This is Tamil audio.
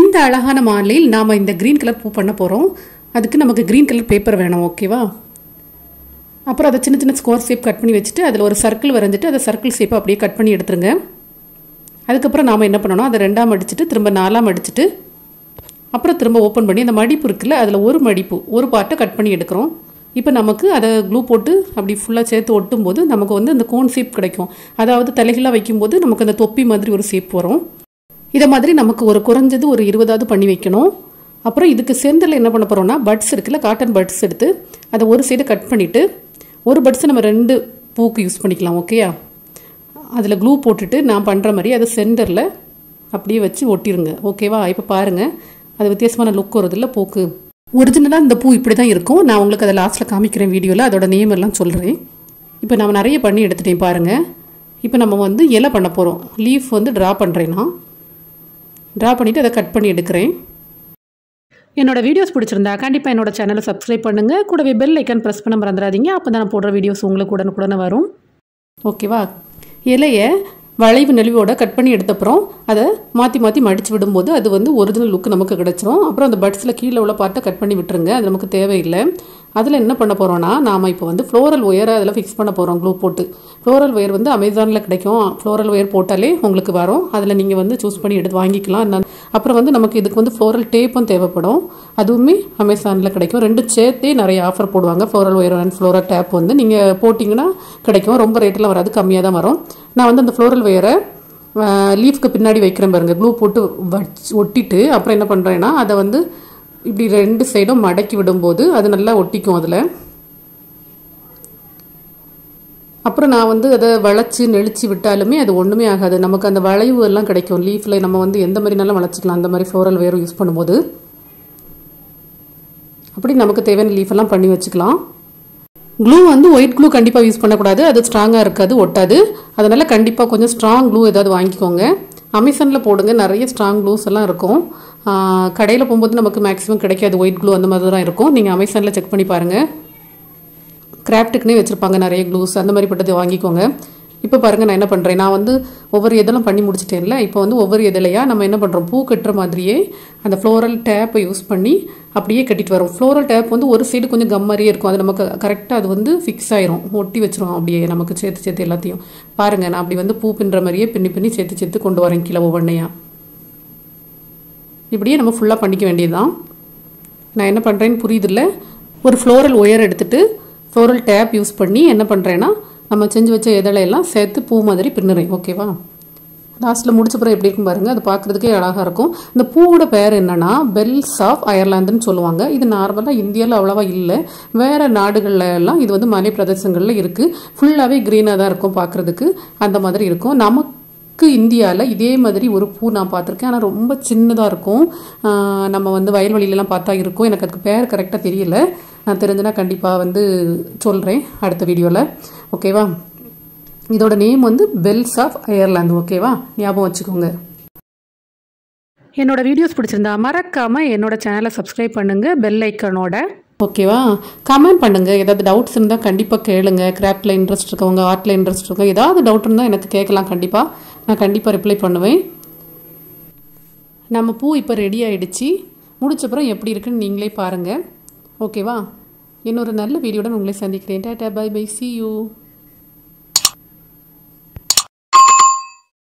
இந்த அழகான மாலையில் நாம் இந்த க்ரீன் கலர் பூ பண்ண போகிறோம் அதுக்கு நமக்கு க்ரீன் கலர் பேப்பர் வேணும் ஓகேவா அப்புறம் அதை சின்ன சின்ன ஸ்கொயர் ஷேப் கட் பண்ணி வச்சுட்டு அதில் ஒரு சர்க்கிள் வரைஞ்சிட்டு அதை சர்க்கிள் ஷேப்பை அப்படியே கட் பண்ணி எடுத்துருங்க அதுக்கப்புறம் நாம் என்ன பண்ணணும் அதை ரெண்டாம் அடிச்சுட்டு திரும்ப நாலாம் அடிச்சுட்டு அப்புறம் திரும்ப ஓப்பன் பண்ணி அந்த மடிப்பு இருக்குல்ல அதில் ஒரு மடிப்பு ஒரு பார்ட்டை கட் பண்ணி எடுக்கிறோம் இப்போ நமக்கு அதை க்ளூ போட்டு அப்படி ஃபுல்லாக சேர்த்து ஒட்டும் போது நமக்கு வந்து அந்த கோன் ஷேப் கிடைக்கும் அதாவது தலைகளாக வைக்கும்போது நமக்கு அந்த தொப்பி மாதிரி ஒரு ஷேப் வரும் இதை மாதிரி நமக்கு ஒரு குறைஞ்சது ஒரு இருபதாவது பண்ணி வைக்கணும் அப்புறம் இதுக்கு சென்டரில் என்ன பண்ண போகிறோம்னா பட்ஸ் இருக்குல்ல காட்டன் பட்ஸ் எடுத்து அதை ஒரு சைடு கட் பண்ணிவிட்டு ஒரு பட்ஸை நம்ம ரெண்டு பூக்கு யூஸ் பண்ணிக்கலாம் ஓகேயா அதில் க்ளூ போட்டுட்டு நான் பண்ணுற மாதிரி அதை சென்டரில் அப்படியே வச்சு ஒட்டிருங்க ஓகேவா இப்போ பாருங்கள் அது வித்தியாசமான லுக் வருதில்ல பூக்கு ஒரிஜினலாக இந்த பூ இப்படி தான் இருக்கும் நான் உங்களுக்கு அதை லாஸ்ட்டில் காமிக்கிறேன் வீடியோவில் அதோட நேம் எல்லாம் சொல்கிறேன் இப்போ நம்ம நிறைய பண்ணி எடுத்துட்டேன் பாருங்கள் இப்போ நம்ம வந்து இலை பண்ண போகிறோம் லீஃப் வந்து ட்ரா பண்ணுறேன் நான் ட்ரா பண்ணிவிட்டு அதை கட் பண்ணி எடுக்கிறேன் என்னோட வீடியோஸ் பிடிச்சிருந்தா கண்டிப்பாக என்னோட சேனலை சப்ஸ்கிரைப் பண்ணுங்கள் கூடவே பெல் ஐக்கான் ப்ரெஸ் பண்ண மறந்துடாதீங்க அப்போ தான் நான் போடுற வீடியோஸ் உங்களுக்கு உடனுக்குடனே வரும் ஓகேவா இலையை வளைவு நெளிவோட கட் பண்ணி எடுத்தப்புறம் அதை மாற்றி மாற்றி மடித்து விடும்போது அது வந்து ஒரிஜினல் லுக் நமக்கு கிடச்சிரும் அப்புறம் அந்த பட்ஸில் கீழே உள்ள பார்ட்டை கட் பண்ணி விட்டுருங்க அது நமக்கு தேவையில்லை அதில் என்ன பண்ண போகிறோன்னா நாம் இப்போ வந்து ஃப்ளோரல் ஒயரை அதில் ஃபிக்ஸ் பண்ண போகிறோம் க்ளூ போட்டு ஃப்ளோரல் ஒயர் வந்து அமேசானில் கிடைக்கும் ஃப்ளோரல் ஒயர் போட்டாலே உங்களுக்கு வரும் அதில் நீங்கள் வந்து சூஸ் பண்ணி எடுத்து வாங்கிக்கலாம் அப்புறம் வந்து நமக்கு இதுக்கு வந்து ஃப்ளோரல் டேப்பும் தேவைப்படும் அதுவுமே அமேசானில் கிடைக்கும் ரெண்டும் சேர்த்தே நிறைய ஆஃபர் போடுவாங்க floral wire and floral tape வந்து நீங்கள் போட்டிங்கன்னா கிடைக்கும் ரொம்ப ரேட்டெலாம் வராது கம்மியாக தான் வரும் நான் வந்து அந்த ஃப்ளோரல் ஒயரை லீஃப்க்கு பின்னாடி வைக்கிறேன் பாருங்கள் க்ளூ போட்டு வச்சு ஒட்டிட்டு அப்புறம் என்ன பண்ணுறேன்னா அதை வந்து இப்படி ரெண்டு சைடும் மடக்கி விடும்போது அது நல்லா ஒட்டிக்கும் அதில் அப்புறம் நான் வந்து அதை வளைச்சி நெளிச்சு விட்டாலுமே அது ஒன்றுமே ஆகாது நமக்கு அந்த வளைவு எல்லாம் கிடைக்கும் லீஃபில் நம்ம வந்து எந்த மாதிரினாலும் வளைச்சிக்கலாம் அந்த மாதிரி ஃப்ளோரல் வேரும் யூஸ் பண்ணும்போது அப்படி நமக்கு தேவையான லீஃப் எல்லாம் பண்ணி வச்சுக்கலாம் க்ளூ வந்து ஒயிட் க்ளூ கண்டிப்பாக யூஸ் பண்ணக்கூடாது அது ஸ்ட்ராங்காக இருக்காது ஒட்டாது அதனால் கண்டிப்பாக கொஞ்சம் ஸ்ட்ராங் க்ளூ ஏதாவது வாங்கிக்கோங்க அமேசானில் போடுங்க நிறைய ஸ்ட்ராங் க்ளூஸ் எல்லாம் இருக்கும் கடையில் போகும்போது நமக்கு மேக்ஸிமம் கிடைக்காது ஒயிட் க்ளூ அந்த மாதிரி தான் இருக்கும் நீங்கள் அமேசானில் செக் பண்ணி பாருங்கள் கிராஃப்ட்டுக்குனே வச்சுருப்பாங்க நிறைய க்ளூஸ் அந்த மாதிரி பட்டதை வாங்கிக்கோங்க இப்போ பாருங்கள் நான் என்ன பண்ணுறேன் நான் வந்து ஒவ்வொரு இதெல்லாம் பண்ணி முடிச்சிட்டேன்ல இப்போ வந்து ஒவ்வொரு இதிலையாக நம்ம என்ன பண்ணுறோம் பூ கட்டுற மாதிரியே அந்த ஃப்ளோரல் டேப்பை யூஸ் பண்ணி அப்படியே கட்டிட்டு வரோம் ஃப்ளோரல் டேப் வந்து ஒரு சைடு கொஞ்சம் கம் மாதிரியே இருக்கும் அது நமக்கு கரெக்டாக அது வந்து ஃபிக்ஸ் ஆயிரும் ஒட்டி வச்சிரும் அப்படியே நமக்கு சேர்த்து சேர்த்து எல்லாத்தையும் பாருங்கள் நான் அப்படி வந்து பூ பின்னுற மாதிரியே பின்னி பின்னி சேர்த்து சேர்த்து கொண்டு வரேன் கிலோ ஒவ்வொன்றையாக இப்படியே நம்ம ஃபுல்லாக பண்ணிக்க வேண்டியதுதான் நான் என்ன பண்ணுறேன்னு புரியுதில்ல ஒரு ஃப்ளோரல் ஒயர் எடுத்துகிட்டு ஃப்ளோரல் டேப் யூஸ் பண்ணி என்ன பண்ணுறேன்னா நம்ம செஞ்சு வச்ச இதழையெல்லாம் சேர்த்து பூ மாதிரி பின்னுறேன் ஓகேவா லாஸ்ட்டில் முடிச்சப்புறம் எப்படி இருக்கும் பாருங்கள் அது பார்க்குறதுக்கே அழகாக இருக்கும் இந்த பூவோட பேர் என்னென்னா பெல்ஸ் ஆஃப் அயர்லாந்துன்னு சொல்லுவாங்க இது நார்மலாக இந்தியாவில் அவ்வளோவா இல்லை வேறு நாடுகளில் எல்லாம் இது வந்து மலை பிரதேசங்களில் இருக்குது ஃபுல்லாகவே க்ரீனாக தான் இருக்கும் பார்க்குறதுக்கு அந்த மாதிரி இருக்கும் நமக்கு நமக்கு இந்தியாவில் இதே மாதிரி ஒரு பூ நான் பார்த்துருக்கேன் ஆனால் ரொம்ப சின்னதாக இருக்கும் நம்ம வந்து வயல்வெளியிலலாம் பார்த்தா இருக்கும் எனக்கு அதுக்கு பேர் கரெக்டாக தெரியல நான் தெரிஞ்சுனா கண்டிப்பாக வந்து சொல்கிறேன் அடுத்த வீடியோவில் ஓகேவா இதோட நேம் வந்து பெல்ஸ் ஆஃப் அயர்லாந்து ஓகேவா ஞாபகம் வச்சுக்கோங்க என்னோட வீடியோஸ் பிடிச்சிருந்தா மறக்காமல் என்னோட சேனலை சப்ஸ்கிரைப் பண்ணுங்கள் பெல் ஐக்கனோட ஓகேவா கமெண்ட் பண்ணுங்கள் ஏதாவது டவுட்ஸ் இருந்தால் கண்டிப்பாக கேளுங்க கிராஃப்டில் இன்ட்ரெஸ்ட் இருக்கவங்க ஆர்ட்டில் இன்ட்ரெஸ்ட் இருக்கவங்க ஏதாவது டவுட் இருந்தால் எனக்கு கேட்கலாம் கண்டிப்பாக நான் கண்டிப்பாக ரிப்ளை பண்ணுவேன் நம்ம பூ இப்போ ரெடி ஆகிடுச்சு முடிச்சப்புறம் எப்படி இருக்குன்னு நீங்களே பாருங்கள் ஓகேவா இன்னொரு நல்ல வீடியோட உங்களை சந்திக்கிறேன் டாட்டா பை பை சி யூ